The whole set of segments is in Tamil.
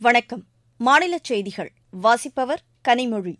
வணக்கம் மாநில செய்திகள் வாசிப்பவர் கனிமொழி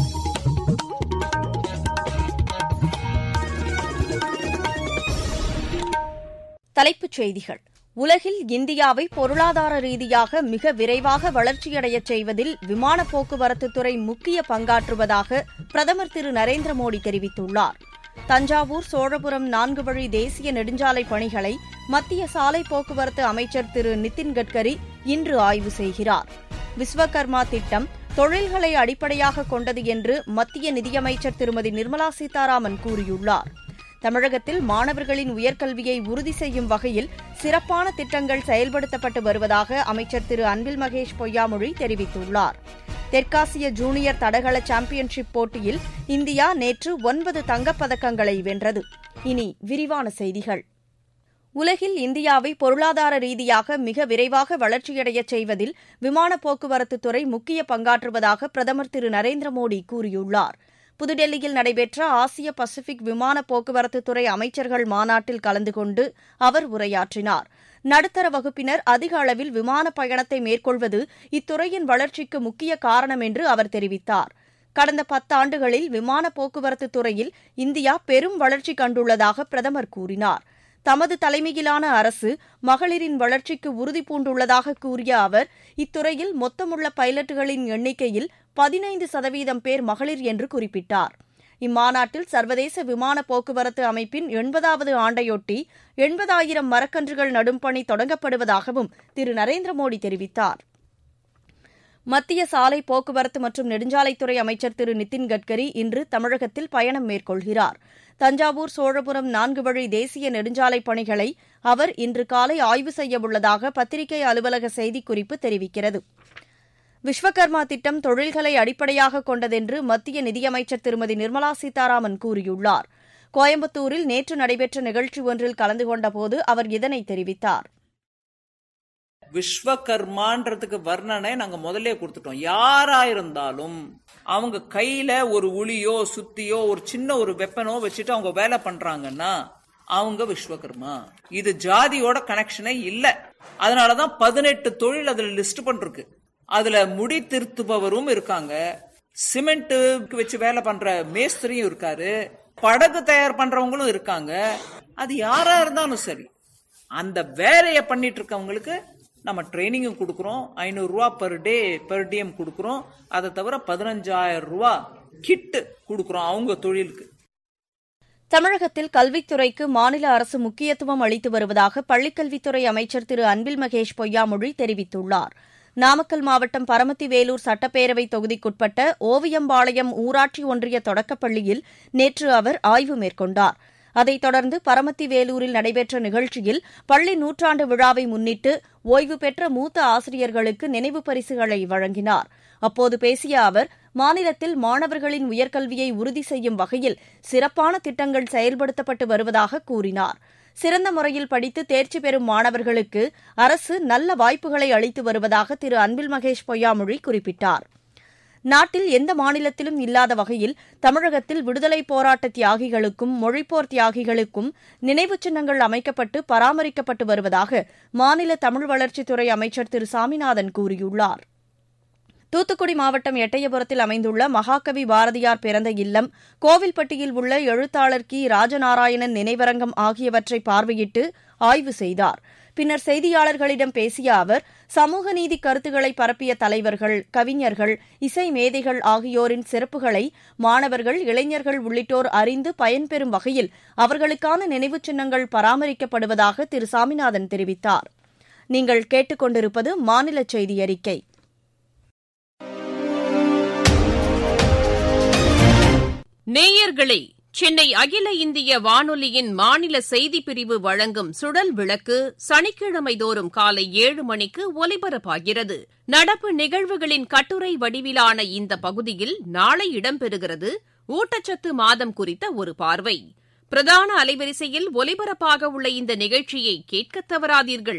தலைப்புச் செய்திகள் உலகில் இந்தியாவை பொருளாதார ரீதியாக மிக விரைவாக வளர்ச்சியடையச் செய்வதில் விமான போக்குவரத்து துறை முக்கிய பங்காற்றுவதாக பிரதமர் திரு நரேந்திர மோடி தெரிவித்துள்ளார் தஞ்சாவூர் சோழபுரம் நான்கு வழி தேசிய நெடுஞ்சாலை பணிகளை மத்திய சாலை போக்குவரத்து அமைச்சர் திரு நிதின் கட்கரி இன்று ஆய்வு செய்கிறார் விஸ்வகர்மா திட்டம் தொழில்களை அடிப்படையாக கொண்டது என்று மத்திய நிதியமைச்சர் திருமதி நிர்மலா சீதாராமன் கூறியுள்ளார் தமிழகத்தில் மாணவர்களின் உயர்கல்வியை உறுதி செய்யும் வகையில் சிறப்பான திட்டங்கள் செயல்படுத்தப்பட்டு வருவதாக அமைச்சர் திரு அன்பில் மகேஷ் பொய்யாமொழி தெரிவித்துள்ளார் தெற்காசிய ஜூனியர் தடகள சாம்பியன்ஷிப் போட்டியில் இந்தியா நேற்று ஒன்பது தங்கப்பதக்கங்களை வென்றது இனி விரிவான செய்திகள் உலகில் இந்தியாவை பொருளாதார ரீதியாக மிக விரைவாக வளர்ச்சியடையச் செய்வதில் விமான போக்குவரத்து துறை முக்கிய பங்காற்றுவதாக பிரதமர் திரு நரேந்திர மோடி கூறியுள்ளார் புதுடெல்லியில் நடைபெற்ற ஆசிய பசிபிக் விமான போக்குவரத்து துறை அமைச்சர்கள் மாநாட்டில் கலந்து கொண்டு அவர் உரையாற்றினார் நடுத்தர வகுப்பினர் அதிக அளவில் விமான பயணத்தை மேற்கொள்வது இத்துறையின் வளர்ச்சிக்கு முக்கிய காரணம் என்று அவர் தெரிவித்தார் கடந்த பத்தாண்டுகளில் விமான போக்குவரத்து துறையில் இந்தியா பெரும் வளர்ச்சி கண்டுள்ளதாக பிரதமர் கூறினார் தமது தலைமையிலான அரசு மகளிரின் வளர்ச்சிக்கு உறுதி பூண்டுள்ளதாக கூறிய அவர் இத்துறையில் மொத்தமுள்ள பைலட்டுகளின் எண்ணிக்கையில் பதினைந்து சதவீதம் பேர் மகளிர் என்று குறிப்பிட்டார் இம்மாநாட்டில் சர்வதேச விமான போக்குவரத்து அமைப்பின் எண்பதாவது ஆண்டையொட்டி எண்பதாயிரம் மரக்கன்றுகள் நடும் பணி தொடங்கப்படுவதாகவும் திரு நரேந்திர மோடி தெரிவித்தார் மத்திய சாலை போக்குவரத்து மற்றும் நெடுஞ்சாலைத்துறை அமைச்சர் திரு நிதின் கட்கரி இன்று தமிழகத்தில் பயணம் மேற்கொள்கிறார் தஞ்சாவூர் சோழபுரம் நான்கு வழி தேசிய நெடுஞ்சாலை பணிகளை அவர் இன்று காலை ஆய்வு செய்யவுள்ளதாக பத்திரிகை அலுவலக செய்திக்குறிப்பு தெரிவிக்கிறது விஸ்வகர்மா திட்டம் தொழில்களை அடிப்படையாக கொண்டதென்று மத்திய நிதியமைச்சர் திருமதி நிர்மலா சீதாராமன் கூறியுள்ளார் கோயம்புத்தூரில் நேற்று நடைபெற்ற நிகழ்ச்சி ஒன்றில் கலந்து கொண்டபோது அவர் இதனை தெரிவித்தார் விஸ்வகர்மான்றதுக்கு வர்ணனை நாங்க முதல்ல கொடுத்துட்டோம் யாரா இருந்தாலும் அவங்க கையில ஒரு உளியோ சுத்தியோ ஒரு சின்ன ஒரு வெப்பனோ வச்சுட்டு அவங்க வேலை பண்றாங்கன்னா அவங்க விஸ்வகர்மா இது ஜாதியோட கனெக்ஷனே இல்ல அதனாலதான் பதினெட்டு தொழில் அதுல லிஸ்ட் பண்றது அதுல முடி திருத்துபவரும் இருக்காங்க சிமெண்ட் வச்சு வேலை பண்ற மேஸ்திரியும் இருக்காரு படகு தயார் பண்றவங்களும் இருக்காங்க அது யாரா இருந்தாலும் சரி அந்த வேலையை பண்ணிட்டு இருக்கவங்களுக்கு நம்ம ட்ரைனிங்கும் கொடுக்குறோம் ஐநூறு ரூபா பெர் டே பெர் டிஎம் கொடுக்குறோம் அதை தவிர பதினஞ்சாயிரம் ரூபா கிட்டு கொடுக்குறோம் அவங்க தொழிலுக்கு தமிழகத்தில் கல்வித்துறைக்கு மாநில அரசு முக்கியத்துவம் அளித்து வருவதாக பள்ளிக்கல்வித்துறை அமைச்சர் திரு அன்பில் மகேஷ் பொய்யாமொழி தெரிவித்துள்ளார் நாமக்கல் மாவட்டம் பரமத்தி வேலூர் சட்டப்பேரவை தொகுதிக்குட்பட்ட ஓவியம்பாளையம் ஊராட்சி ஒன்றிய தொடக்கப்பள்ளியில் நேற்று அவர் ஆய்வு மேற்கொண்டார் அதைத் தொடர்ந்து பரமத்தி வேலூரில் நடைபெற்ற நிகழ்ச்சியில் பள்ளி நூற்றாண்டு விழாவை முன்னிட்டு ஓய்வு பெற்ற மூத்த ஆசிரியர்களுக்கு நினைவு பரிசுகளை வழங்கினார் அப்போது பேசிய அவர் மாநிலத்தில் மாணவர்களின் உயர்கல்வியை உறுதி செய்யும் வகையில் சிறப்பான திட்டங்கள் செயல்படுத்தப்பட்டு வருவதாக கூறினார் சிறந்த முறையில் படித்து தேர்ச்சி பெறும் மாணவர்களுக்கு அரசு நல்ல வாய்ப்புகளை அளித்து வருவதாக திரு அன்பில் மகேஷ் பொய்யாமொழி குறிப்பிட்டார் நாட்டில் எந்த மாநிலத்திலும் இல்லாத வகையில் தமிழகத்தில் விடுதலைப் போராட்ட தியாகிகளுக்கும் மொழிப்போர் தியாகிகளுக்கும் நினைவுச் சின்னங்கள் அமைக்கப்பட்டு பராமரிக்கப்பட்டு வருவதாக மாநில தமிழ் வளர்ச்சித்துறை அமைச்சர் திரு சாமிநாதன் கூறியுள்ளார் தூத்துக்குடி மாவட்டம் எட்டயபுரத்தில் அமைந்துள்ள மகாகவி பாரதியார் பிறந்த இல்லம் கோவில்பட்டியில் உள்ள எழுத்தாளர் கி ராஜநாராயணன் நினைவரங்கம் ஆகியவற்றை பார்வையிட்டு ஆய்வு செய்தார் பின்னர் செய்தியாளர்களிடம் பேசிய அவர் சமூக நீதி கருத்துக்களை பரப்பிய தலைவர்கள் கவிஞர்கள் இசை மேதைகள் ஆகியோரின் சிறப்புகளை மாணவர்கள் இளைஞர்கள் உள்ளிட்டோர் அறிந்து பயன்பெறும் வகையில் அவர்களுக்கான நினைவுச் சின்னங்கள் பராமரிக்கப்படுவதாக திரு சாமிநாதன் தெரிவித்தார் நீங்கள் கேட்டுக்கொண்டிருப்பது மாநில செய்தி அறிக்கை நேயர்களே சென்னை அகில இந்திய வானொலியின் மாநில செய்திப் பிரிவு வழங்கும் சுடல் விளக்கு சனிக்கிழமை தோறும் காலை ஏழு மணிக்கு ஒலிபரப்பாகிறது நடப்பு நிகழ்வுகளின் கட்டுரை வடிவிலான இந்த பகுதியில் நாளை இடம்பெறுகிறது ஊட்டச்சத்து மாதம் குறித்த ஒரு பார்வை பிரதான அலைவரிசையில் ஒலிபரப்பாக உள்ள இந்த நிகழ்ச்சியை கேட்க தவறாதீர்கள்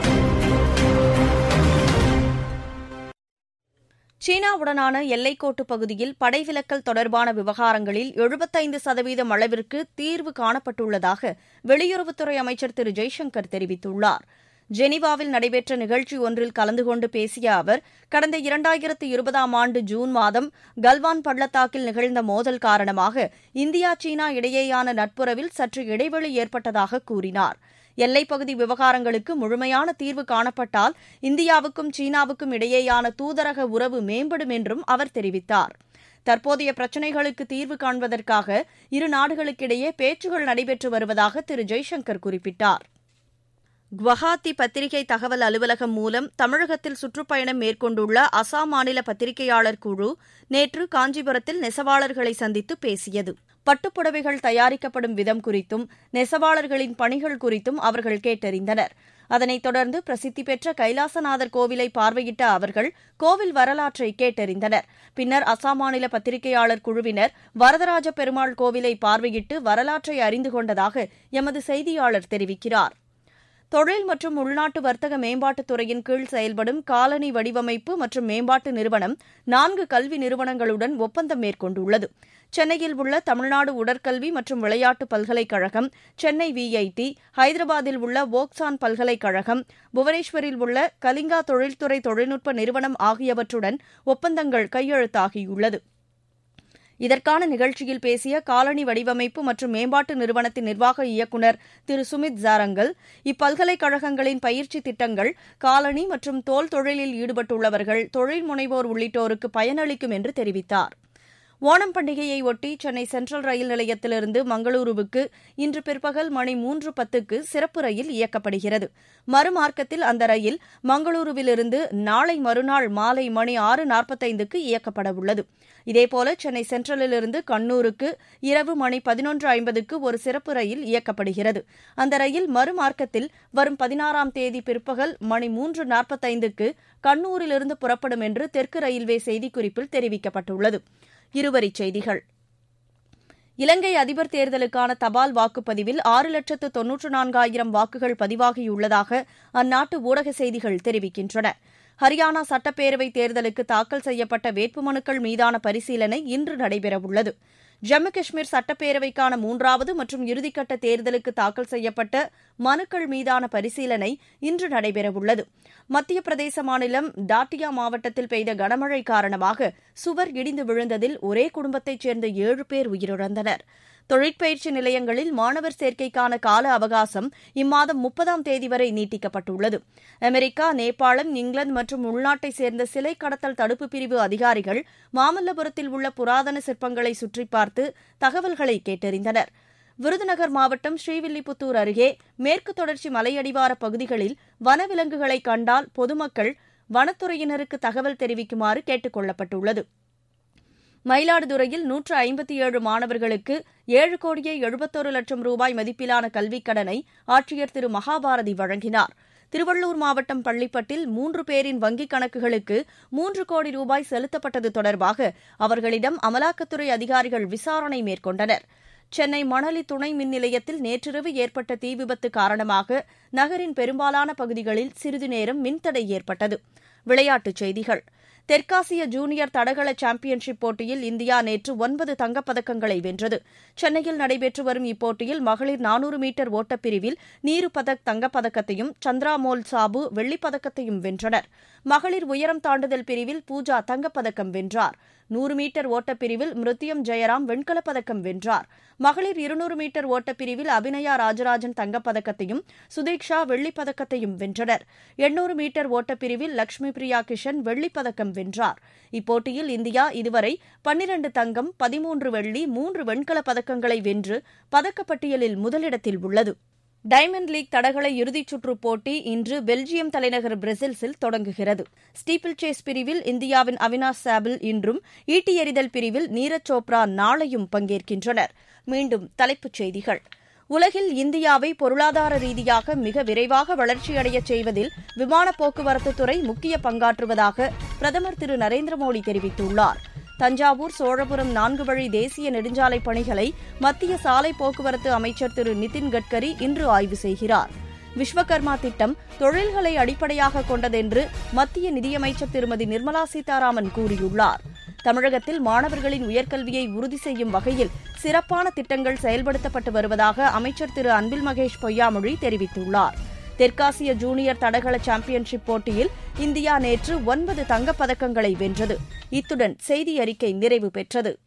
சீனாவுடனான எல்லைக்கோட்டு பகுதியில் படைவிலக்கல் தொடர்பான விவகாரங்களில் எழுபத்தைந்து சதவீதம் அளவிற்கு தீர்வு காணப்பட்டுள்ளதாக வெளியுறவுத்துறை அமைச்சர் திரு ஜெய்சங்கர் தெரிவித்துள்ளார் ஜெனீவாவில் நடைபெற்ற நிகழ்ச்சி ஒன்றில் கலந்து கொண்டு பேசிய அவர் கடந்த இரண்டாயிரத்து இருபதாம் ஆண்டு ஜூன் மாதம் கல்வான் பள்ளத்தாக்கில் நிகழ்ந்த மோதல் காரணமாக இந்தியா சீனா இடையேயான நட்புறவில் சற்று இடைவெளி ஏற்பட்டதாக கூறினார் எல்லைப்பகுதி விவகாரங்களுக்கு முழுமையான தீர்வு காணப்பட்டால் இந்தியாவுக்கும் சீனாவுக்கும் இடையேயான தூதரக உறவு மேம்படும் என்றும் அவர் தெரிவித்தார் தற்போதைய பிரச்சினைகளுக்கு தீர்வு காண்பதற்காக இரு நாடுகளுக்கிடையே பேச்சுகள் நடைபெற்று வருவதாக திரு ஜெய்சங்கர் குறிப்பிட்டார் குவஹாத்தி பத்திரிகை தகவல் அலுவலகம் மூலம் தமிழகத்தில் சுற்றுப்பயணம் மேற்கொண்டுள்ள அசாம் மாநில பத்திரிகையாளர் குழு நேற்று காஞ்சிபுரத்தில் நெசவாளர்களை சந்தித்து பேசியது பட்டுப்புடவைகள் தயாரிக்கப்படும் விதம் குறித்தும் நெசவாளர்களின் பணிகள் குறித்தும் அவர்கள் கேட்டறிந்தனர் அதனைத் தொடர்ந்து பிரசித்தி பெற்ற கைலாசநாதர் கோவிலை பார்வையிட்ட அவர்கள் கோவில் வரலாற்றை கேட்டறிந்தனர் பின்னர் அசாம் மாநில பத்திரிகையாளர் குழுவினர் வரதராஜ பெருமாள் கோவிலை பார்வையிட்டு வரலாற்றை அறிந்து கொண்டதாக எமது செய்தியாளர் தெரிவிக்கிறார் தொழில் மற்றும் உள்நாட்டு வர்த்தக மேம்பாட்டுத் துறையின் கீழ் செயல்படும் காலனி வடிவமைப்பு மற்றும் மேம்பாட்டு நிறுவனம் நான்கு கல்வி நிறுவனங்களுடன் ஒப்பந்தம் மேற்கொண்டுள்ளது சென்னையில் உள்ள தமிழ்நாடு உடற்கல்வி மற்றும் விளையாட்டு பல்கலைக்கழகம் சென்னை விஐடி ஹைதராபாத்தில் உள்ள வோக்சான் பல்கலைக்கழகம் புவனேஸ்வரில் உள்ள கலிங்கா தொழில்துறை தொழில்நுட்ப நிறுவனம் ஆகியவற்றுடன் ஒப்பந்தங்கள் கையெழுத்தாகியுள்ளது இதற்கான நிகழ்ச்சியில் பேசிய காலனி வடிவமைப்பு மற்றும் மேம்பாட்டு நிறுவனத்தின் நிர்வாக இயக்குநர் திரு சுமித் ஜாரங்கல் இப்பல்கலைக்கழகங்களின் பயிற்சி திட்டங்கள் காலனி மற்றும் தோல் தொழிலில் ஈடுபட்டுள்ளவர்கள் தொழில் முனைவோர் உள்ளிட்டோருக்கு பயனளிக்கும் என்று தெரிவித்தார் ஓணம் பண்டிகையை ஒட்டி சென்னை சென்ட்ரல் ரயில் நிலையத்திலிருந்து மங்களூருவுக்கு இன்று பிற்பகல் மணி மூன்று பத்துக்கு சிறப்பு ரயில் இயக்கப்படுகிறது மறுமார்க்கத்தில் அந்த ரயில் மங்களூருவிலிருந்து நாளை மறுநாள் மாலை மணி ஆறு நாற்பத்தைந்துக்கு இயக்கப்பட உள்ளது இதேபோல சென்னை சென்ட்ரலிலிருந்து கண்ணூருக்கு இரவு மணி பதினொன்று ஐம்பதுக்கு ஒரு சிறப்பு ரயில் இயக்கப்படுகிறது அந்த ரயில் மறுமார்க்கத்தில் வரும் பதினாறாம் தேதி பிற்பகல் மணி மூன்று நாற்பத்தைந்துக்கு கண்ணூரிலிருந்து புறப்படும் என்று தெற்கு ரயில்வே செய்திக்குறிப்பில் தெரிவிக்கப்பட்டுள்ளது இருவரிச் செய்திகள் இலங்கை அதிபர் தேர்தலுக்கான தபால் வாக்குப்பதிவில் ஆறு லட்சத்து தொன்னூற்று நான்காயிரம் வாக்குகள் பதிவாகியுள்ளதாக அந்நாட்டு ஊடக செய்திகள் தெரிவிக்கின்றன ஹரியானா சட்டப்பேரவைத் தேர்தலுக்கு தாக்கல் செய்யப்பட்ட வேட்புமனுக்கள் மீதான பரிசீலனை இன்று நடைபெறவுள்ளது ஜம்மு காஷ்மீர் சட்டப்பேரவைக்கான மூன்றாவது மற்றும் இறுதிக்கட்ட தேர்தலுக்கு தாக்கல் செய்யப்பட்ட மனுக்கள் மீதான பரிசீலனை இன்று நடைபெறவுள்ளது மத்திய பிரதேச மாநிலம் டாட்டியா மாவட்டத்தில் பெய்த கனமழை காரணமாக சுவர் இடிந்து விழுந்ததில் ஒரே குடும்பத்தைச் சேர்ந்த ஏழு பேர் உயிரிழந்தனர் தொழிற்பயிற்சி நிலையங்களில் மாணவர் சேர்க்கைக்கான கால அவகாசம் இம்மாதம் முப்பதாம் தேதி வரை நீட்டிக்கப்பட்டுள்ளது அமெரிக்கா நேபாளம் இங்கிலாந்து மற்றும் உள்நாட்டைச் சேர்ந்த சிலை கடத்தல் தடுப்பு பிரிவு அதிகாரிகள் மாமல்லபுரத்தில் உள்ள புராதன சிற்பங்களை சுற்றி பார்த்து தகவல்களை கேட்டறிந்தனர் விருதுநகர் மாவட்டம் ஸ்ரீவில்லிபுத்தூர் அருகே மேற்கு தொடர்ச்சி மலையடிவார பகுதிகளில் வனவிலங்குகளை கண்டால் பொதுமக்கள் வனத்துறையினருக்கு தகவல் தெரிவிக்குமாறு கேட்டுக் கொள்ளப்பட்டுள்ளது மயிலாடுதுறையில் நூற்று ஐம்பத்தி ஏழு மாணவர்களுக்கு ஏழு கோடியே எழுபத்தொரு லட்சம் ரூபாய் மதிப்பிலான கல்விக் கடனை ஆட்சியர் திரு மகாபாரதி வழங்கினார் திருவள்ளூர் மாவட்டம் பள்ளிப்பட்டில் மூன்று பேரின் வங்கிக் கணக்குகளுக்கு மூன்று கோடி ரூபாய் செலுத்தப்பட்டது தொடர்பாக அவர்களிடம் அமலாக்கத்துறை அதிகாரிகள் விசாரணை மேற்கொண்டனர் சென்னை மணலி துணை மின் நிலையத்தில் நேற்றிரவு ஏற்பட்ட தீ விபத்து காரணமாக நகரின் பெரும்பாலான பகுதிகளில் சிறிது நேரம் மின்தடை ஏற்பட்டது விளையாட்டுச் செய்திகள் தெற்காசிய ஜூனியர் தடகள சாம்பியன்ஷிப் போட்டியில் இந்தியா நேற்று ஒன்பது தங்கப்பதக்கங்களை வென்றது சென்னையில் நடைபெற்று வரும் இப்போட்டியில் மகளிர் நானூறு மீட்டர் ஓட்டப்பிரிவில் நீரு பதக் தங்கப்பதக்கத்தையும் சந்திரா மோல் சாபு வெள்ளிப்பதக்கத்தையும் வென்றனர் மகளிர் உயரம் தாண்டுதல் பிரிவில் பூஜா தங்கப்பதக்கம் வென்றார் நூறு மீட்டர் ஓட்டப்பிரிவில் மிருத்யம் ஜெயராம் வெண்கலப் பதக்கம் வென்றார் மகளிர் இருநூறு மீட்டர் ஓட்டப்பிரிவில் அபிநயா ராஜராஜன் தங்கப்பதக்கத்தையும் சுதீக்ஷா வெள்ளிப் பதக்கத்தையும் வென்றனர் எண்ணூறு மீட்டர் ஓட்டப்பிரிவில் லட்சுமி பிரியா கிஷன் வெள்ளிப் பதக்கம் வென்றார் இப்போட்டியில் இந்தியா இதுவரை பன்னிரண்டு தங்கம் பதிமூன்று வெள்ளி மூன்று வெண்கலப் பதக்கங்களை வென்று பதக்கப்பட்டியலில் முதலிடத்தில் உள்ளது டைமண்ட் லீக் தடகள இறுதிச் சுற்றுப் போட்டி இன்று பெல்ஜியம் தலைநகர் பிரசல்ஸில் தொடங்குகிறது ஸ்டீப்பிள் சேஸ் பிரிவில் இந்தியாவின் அவினாஷ் சாபில் இன்றும் ஈட்டி எறிதல் பிரிவில் நீரஜ் சோப்ரா நாளையும் பங்கேற்கின்றனர் மீண்டும் தலைப்புச் செய்திகள் உலகில் இந்தியாவை பொருளாதார ரீதியாக மிக விரைவாக வளர்ச்சியடையச் செய்வதில் விமான போக்குவரத்துத் துறை முக்கிய பங்காற்றுவதாக பிரதமர் திரு நரேந்திர மோடி தெரிவித்துள்ளார் தஞ்சாவூர் சோழபுரம் நான்கு வழி தேசிய நெடுஞ்சாலை பணிகளை மத்திய சாலை போக்குவரத்து அமைச்சர் திரு நிதின் கட்கரி இன்று ஆய்வு செய்கிறார் விஸ்வகர்மா திட்டம் தொழில்களை அடிப்படையாக கொண்டதென்று மத்திய நிதியமைச்சர் திருமதி நிர்மலா சீதாராமன் கூறியுள்ளார் தமிழகத்தில் மாணவர்களின் உயர்கல்வியை உறுதி செய்யும் வகையில் சிறப்பான திட்டங்கள் செயல்படுத்தப்பட்டு வருவதாக அமைச்சர் திரு அன்பில் மகேஷ் பொய்யாமொழி தெரிவித்துள்ளார் தெற்காசிய ஜூனியர் தடகள சாம்பியன்ஷிப் போட்டியில் இந்தியா நேற்று ஒன்பது தங்கப்பதக்கங்களை வென்றது இத்துடன் செய்தி அறிக்கை நிறைவு பெற்றது